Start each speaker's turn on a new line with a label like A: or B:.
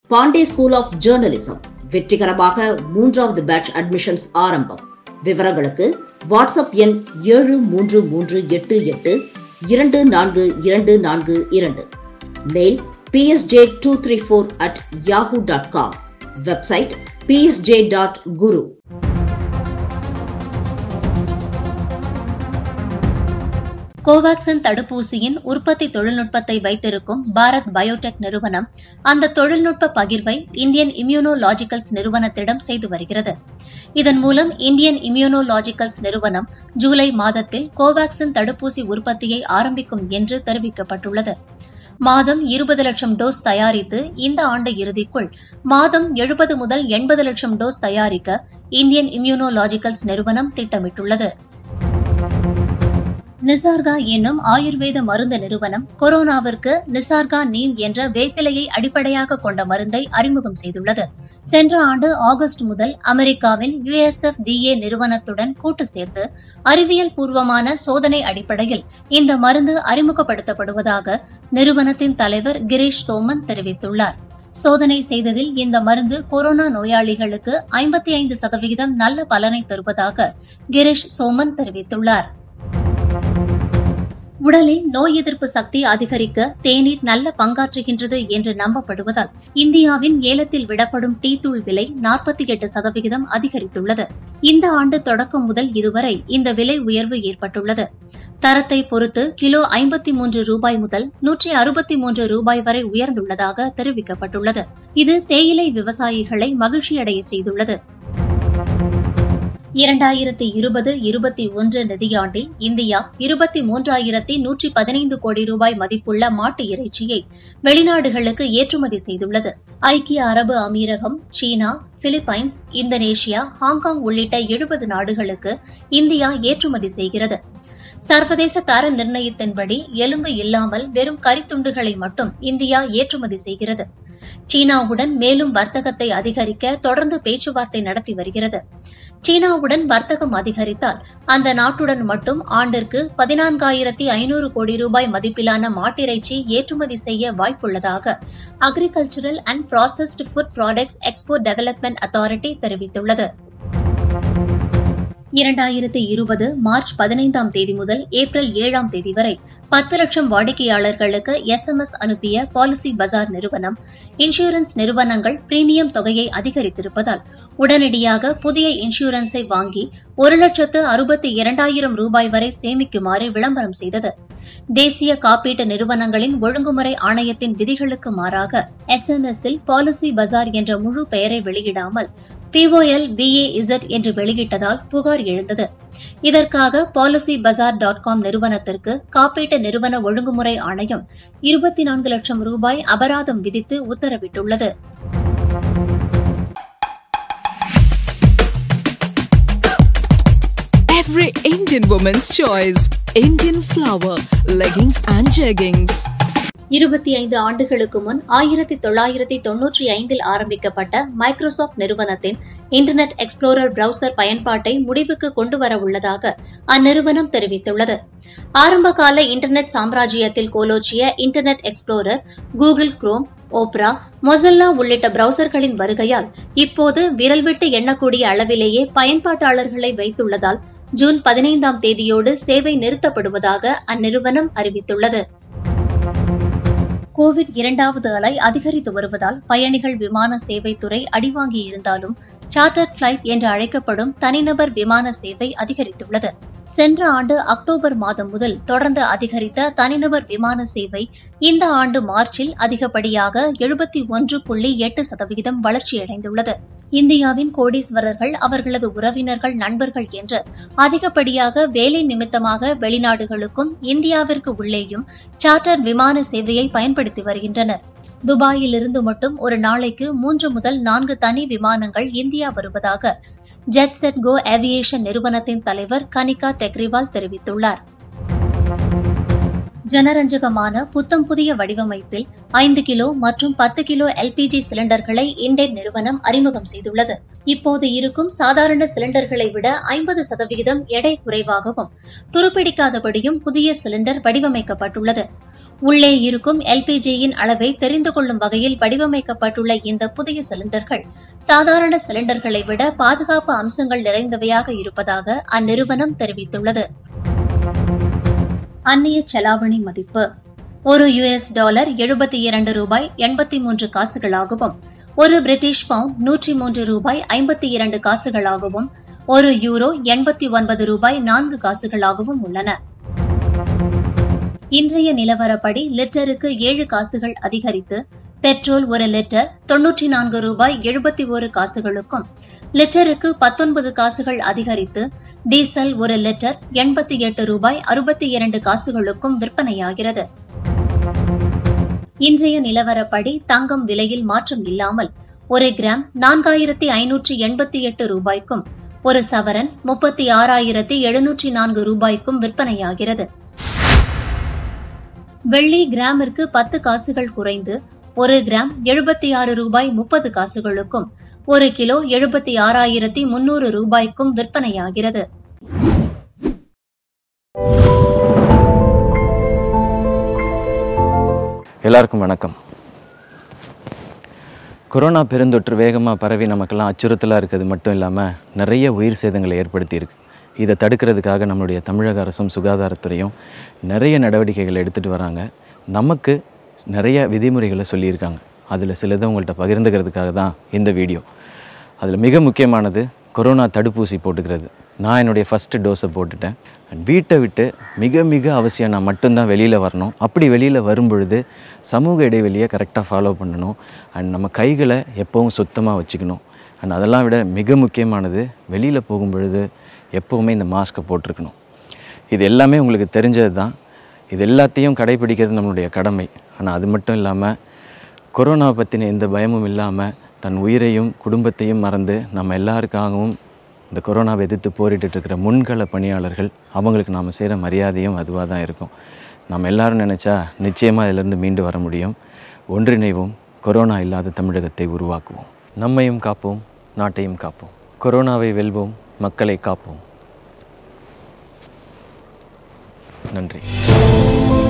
A: Pandey school of journalism வெற்றிகரமாக மூன்றாவது batch admissions ஆரம்பம் விவரங்களுக்கு வாட்ஸ்அப் எண் ஏழு மூன்று மூன்று எட்டு எட்டு இரண்டு நான்கு இரண்டு நான்கு இரண்டு mail PSJ two three four at Yahoo dot com website PSJ dot guru
B: Covaxin தடுப்பூசியின் உற்பத்தி தொழில்நுட்பத்தை வைத்திருக்கும் பாரத் பயோடெக் நிறுவனம் அந்த தொழில்நுட்ப பகிர்வை இந்தியன் இம்யூனோலாஜிக்கல்ஸ் நிறுவனத்திடம் செய்து வருகிறது இதன் மூலம் இந்தியன் இம்யூனோலாஜிக்கல்ஸ் நிறுவனம் ஜூலை மாதத்தில் கோவாக்சின் தடுப்பூசி உற்பத்தியை ஆரம்பிக்கும் என்று தெரிவிக்கப்பட்டுள்ளது மாதம் இருபது லட்சம் டோஸ் தயாரித்து இந்த ஆண்டு இறுதிக்குள் மாதம் எழுபது முதல் எண்பது லட்சம் டோஸ் தயாரிக்க இந்தியன் இம்யூனோலாஜிக்கல்ஸ் நிறுவனம் திட்டமிட்டுள்ளது நிசார்கா என்னும் ஆயுர்வேத மருந்து நிறுவனம் கொரோனாவிற்கு நிசார்கா நீம் என்ற வேப்பிலையை அடிப்படையாக கொண்ட மருந்தை அறிமுகம் செய்துள்ளது சென்ற ஆண்டு ஆகஸ்ட் முதல் அமெரிக்காவின் யுஎஸ்எஃப் டிஏ நிறுவனத்துடன் கூட்டு சேர்த்து அறிவியல் பூர்வமான சோதனை அடிப்படையில் இந்த மருந்து அறிமுகப்படுத்தப்படுவதாக நிறுவனத்தின் தலைவர் கிரீஷ் சோமன் தெரிவித்துள்ளார் சோதனை செய்ததில் இந்த மருந்து கொரோனா நோயாளிகளுக்கு ஐம்பத்தி ஐந்து சதவிகிதம் நல்ல பலனை தருவதாக கிரீஷ் சோமன் தெரிவித்துள்ளார் உடலில் நோய் எதிர்ப்பு சக்தி அதிகரிக்க தேநீர் நல்ல பங்காற்றுகின்றது என்று நம்பப்படுவதால் இந்தியாவின் ஏலத்தில் விடப்படும் டீ தூள் விலை நாற்பத்தி எட்டு சதவிகிதம் அதிகரித்துள்ளது இந்த ஆண்டு தொடக்கம் முதல் இதுவரை இந்த விலை உயர்வு ஏற்பட்டுள்ளது தரத்தை பொறுத்து கிலோ ஐம்பத்தி மூன்று ரூபாய் முதல் நூற்றி அறுபத்தி மூன்று ரூபாய் வரை உயர்ந்துள்ளதாக தெரிவிக்கப்பட்டுள்ளது இது தேயிலை விவசாயிகளை மகிழ்ச்சியடைய செய்துள்ளது இரண்டாயிரத்தி இருபது இருபத்தி ஒன்று நிதியாண்டில் இந்தியா இருபத்தி மூன்றாயிரத்தி நூற்றி பதினைந்து கோடி ரூபாய் மதிப்புள்ள மாட்டு இறைச்சியை வெளிநாடுகளுக்கு ஏற்றுமதி செய்துள்ளது ஐக்கிய அரபு அமீரகம் சீனா பிலிப்பைன்ஸ் இந்தோனேஷியா ஹாங்காங் உள்ளிட்ட எழுபது நாடுகளுக்கு இந்தியா ஏற்றுமதி செய்கிறது சர்வதேச தர நிர்ணயத்தின்படி எலும்பு இல்லாமல் வெறும் கரித்துண்டுகளை மட்டும் இந்தியா ஏற்றுமதி செய்கிறது சீனாவுடன் மேலும் வர்த்தகத்தை அதிகரிக்க தொடர்ந்து பேச்சுவார்த்தை நடத்தி வருகிறது சீனாவுடன் வர்த்தகம் அதிகரித்தால் அந்த நாட்டுடன் மட்டும் ஆண்டிற்கு பதினான்காயிரத்தி ஐநூறு கோடி ரூபாய் மதிப்பிலான மாட்டிறைச்சி ஏற்றுமதி செய்ய வாய்ப்புள்ளதாக agricultural and processed food products export development authority தெரிவித்துள்ளது இரண்டாயிரத்தி இருபது மார்ச் பதினைந்தாம் தேதி முதல் ஏப்ரல் ஏழாம் தேதி வரை பத்து லட்சம் வாடிக்கையாளர்களுக்கு எஸ்எம்எஸ் அனுப்பிய பாலிசி பஜார் நிறுவனம் இன்சூரன்ஸ் நிறுவனங்கள் பிரீமியம் தொகையை அதிகரித்திருப்பதால் உடனடியாக புதிய இன்சூரன்ஸை வாங்கி ஒரு லட்சத்து அறுபத்தி இரண்டாயிரம் ரூபாய் வரை சேமிக்குமாறு விளம்பரம் செய்தது தேசிய காப்பீட்டு நிறுவனங்களின் ஒழுங்குமுறை ஆணையத்தின் விதிகளுக்கு மாறாக எஸ்எம்எஸ் இல் பாலிசி பஜார் என்ற முழு பெயரை வெளியிடாமல் பிஓஎல் பிஏஇசட் என்று வெளியிட்டதால் புகார் எழுந்தது இதற்காக பாலிசி பஜார் டாட் காம் நிறுவனத்திற்கு காப்பீட்டு நிறுவன ஒழுங்குமுறை ஆணையம் இருபத்தி நான்கு லட்சம் ரூபாய் அபராதம் விதித்து உத்தரவிட்டுள்ளது
C: Every Indian woman's choice. Indian flower, leggings and jeggings.
B: இருபத்தி ஐந்து ஆண்டுகளுக்கு முன் ஆயிரத்தி தொள்ளாயிரத்தி தொன்னூற்றி ஐந்தில் ஆரம்பிக்கப்பட்ட மைக்ரோசாப்ட் நிறுவனத்தின் இன்டர்நெட் எக்ஸ்ப்ளோரர் பிரவுசர் பயன்பாட்டை முடிவுக்கு கொண்டுவர உள்ளதாக அந்நிறுவனம் தெரிவித்துள்ளது ஆரம்பகால இன்டர்நெட் சாம்ராஜ்யத்தில் கோலோச்சிய internet explorer Google Chrome Opera Mozilla உள்ளிட்ட பிரவுசர்களின் வருகையால் இப்போது விரல் விட்டு எண்ணக்கூடிய அளவிலேயே பயன்பாட்டாளர்களை வைத்துள்ளதால் ஜூன் பதினைந்தாம் தேதியோடு சேவை நிறுத்தப்படுவதாக அந்நிறுவனம் அறிவித்துள்ளது கோவிட் இரண்டாவது அலை அதிகரித்து வருவதால் பயணிகள் விமான சேவைத்துறை அடிவாங்கியிருந்தாலும் சார்ட்டர் பிளைட் என்று அழைக்கப்படும் தனிநபர் விமான சேவை அதிகரித்துள்ளது சென்ற ஆண்டு அக்டோபர் மாதம் முதல் தொடர்ந்து அதிகரித்த தனிநபர் விமான சேவை இந்த ஆண்டு மார்ச்சில் அதிகப்படியாக எழுபத்தி ஒன்று புள்ளி எட்டு சதவிகிதம் வளர்ச்சியடைந்துள்ளது இந்தியாவின் கோடீஸ்வரர்கள் அவர்களது உறவினர்கள் நண்பர்கள் என்று அதிகப்படியாக வேலை நிமித்தமாக வெளிநாடுகளுக்கும் இந்தியாவிற்கு உள்ளேயும் சார்ட்டர் விமான சேவையை பயன்படுத்தி வருகின்றனர் துபாயிலிருந்து மட்டும் ஒரு நாளைக்கு மூன்று முதல் நான்கு தனி விமானங்கள் இந்தியா வருவதாக ஜெட் செட் கோ ஏவியேஷன் நிறுவனத்தின் தலைவர் கனிகா டெக்ரிவால் தெரிவித்துள்ளார் ஜனரஞ்சகமான புத்தம் புதிய வடிவமைப்பில் ஐந்து கிலோ மற்றும் பத்து கிலோ எல்பிஜி சிலிண்டர்களை இண்டேன் நிறுவனம் அறிமுகம் செய்துள்ளது இப்போது இருக்கும் சாதாரண சிலிண்டர்களை விட ஐம்பது சதவிகிதம் எடை குறைவாகவும் துருப்பிடிக்காதபடியும் புதிய சிலிண்டர் வடிவமைக்கப்பட்டுள்ளது உள்ளே இருக்கும் எல்பிஜியின் அளவை தெரிந்து கொள்ளும் வகையில் வடிவமைக்கப்பட்டுள்ள இந்த புதிய சிலிண்டர்கள் சாதாரண சிலிண்டர்களை விட பாதுகாப்பு அம்சங்கள் நிறைந்தவையாக இருப்பதாக அந்நிறுவனம் தெரிவித்துள்ளது அந்நிய செலாவணி மதிப்பு ஒரு யுஎஸ் டாலர் எழுபத்தி இரண்டு ரூபாய் எண்பத்தி மூன்று காசுகளாகவும் ஒரு பிரிட்டிஷ் பவுண்ட் நூற்றி மூன்று ரூபாய் ஐம்பத்தி இரண்டு காசுகளாகவும் ஒரு யூரோ எண்பத்தி ஒன்பது ரூபாய் நான்கு காசுகளாகவும் உள்ளன இன்றைய நிலவரப்படி லிட்டருக்கு ஏழு காசுகள் அதிகரித்து பெட்ரோல் ஒரு லிட்டர் தொன்னூற்றி நான்கு ரூபாய் எழுபத்தி ஒரு காசுகளுக்கும் லிட்டருக்கு பத்தொன்பது காசுகள் அதிகரித்து டீசல் ஒரு லிட்டர் எண்பத்தி எட்டு ரூபாய் அறுபத்தி இரண்டு காசுகளுக்கும் விற்பனையாகிறது இன்றைய நிலவரப்படி தங்கம் விலையில் மாற்றம் இல்லாமல் ஒரு கிராம் நான்காயிரத்தி ஐநூற்றி எண்பத்தி எட்டு ரூபாய்க்கும் ஒரு சவரன் முப்பத்தி ஆறாயிரத்தி எழுநூற்றி நான்கு ரூபாய்க்கும் விற்பனையாகிறது வெள்ளி கிராமிற்கு பத்து காசுகள் குறைந்து ஒரு கிராம் எழுபத்தி ஆறு ரூபாய் முப்பது காசுகளுக்கும் ஒரு கிலோ எழுபத்தி ஆறாயிரத்தி முன்னூறு ரூபாய்க்கும் விற்பனையாகிறது
D: எல்லாருக்கும் வணக்கம் கொரோனா பெருந்தொற்று வேகமாக பரவி நமக்கெல்லாம் அச்சுறுத்தலாக இருக்கிறது மட்டும் இல்லாமல் நிறைய உயிர் சேதங்களை ஏற்படுத்தியிருக்கு இதை தடுக்கிறதுக்காக நம்மளுடைய தமிழக அரசும் சுகாதாரத்துறையும் நிறைய நடவடிக்கைகளை எடுத்துகிட்டு வராங்க நமக்கு நிறைய விதிமுறைகளை சொல்லியிருக்காங்க அதில் சிலதை உங்கள்கிட்ட பகிர்ந்துக்கிறதுக்காக தான் இந்த வீடியோ அதில் மிக முக்கியமானது கொரோனா தடுப்பூசி போட்டுக்கிறது நான் என்னுடைய ஃபஸ்ட்டு டோஸை போட்டுட்டேன் And வீட்டை விட்டு மிக மிக அவசியம் நான் மட்டும்தான் வெளியில் வரணும் அப்படி வெளியில் வரும்பொழுது சமூக இடைவெளியை கரெக்டாக ஃபாலோ பண்ணணும் அண்ட் நம்ம கைகளை எப்போவும் சுத்தமாக வச்சுக்கணும் அண்ட் அதெல்லாம் விட மிக முக்கியமானது வெளியில் போகும் பொழுது எப்போவுமே இந்த மாஸ்க்கை போட்டிருக்கணும் இது எல்லாமே உங்களுக்கு தெரிஞ்சது தான் இது எல்லாத்தையும் கடைபிடிக்கிறது நம்மளுடைய கடமை ஆனால் அது மட்டும் இல்லாமல் கொரோனா பற்றின எந்த பயமும் இல்லாமல் தன் உயிரையும் குடும்பத்தையும் மறந்து நம்ம எல்லாருக்காகவும் இந்த கொரோனாவை எதிர்த்து போரிட்டு இருக்கிற முன்கள பணியாளர்கள் அவங்களுக்கு நாம் செய்கிற மரியாதையும் அதுவாக தான் இருக்கும் நம்ம எல்லாரும் நினச்சா நிச்சயமாக இதிலிருந்து மீண்டு வர முடியும் ஒன்றிணைவோம் கொரோனா இல்லாத தமிழகத்தை உருவாக்குவோம் நம்மையும் காப்போம் நாட்டையும் காப்போம் கொரோனாவை வெல்வோம் மக்களை காப்போம் நன்றி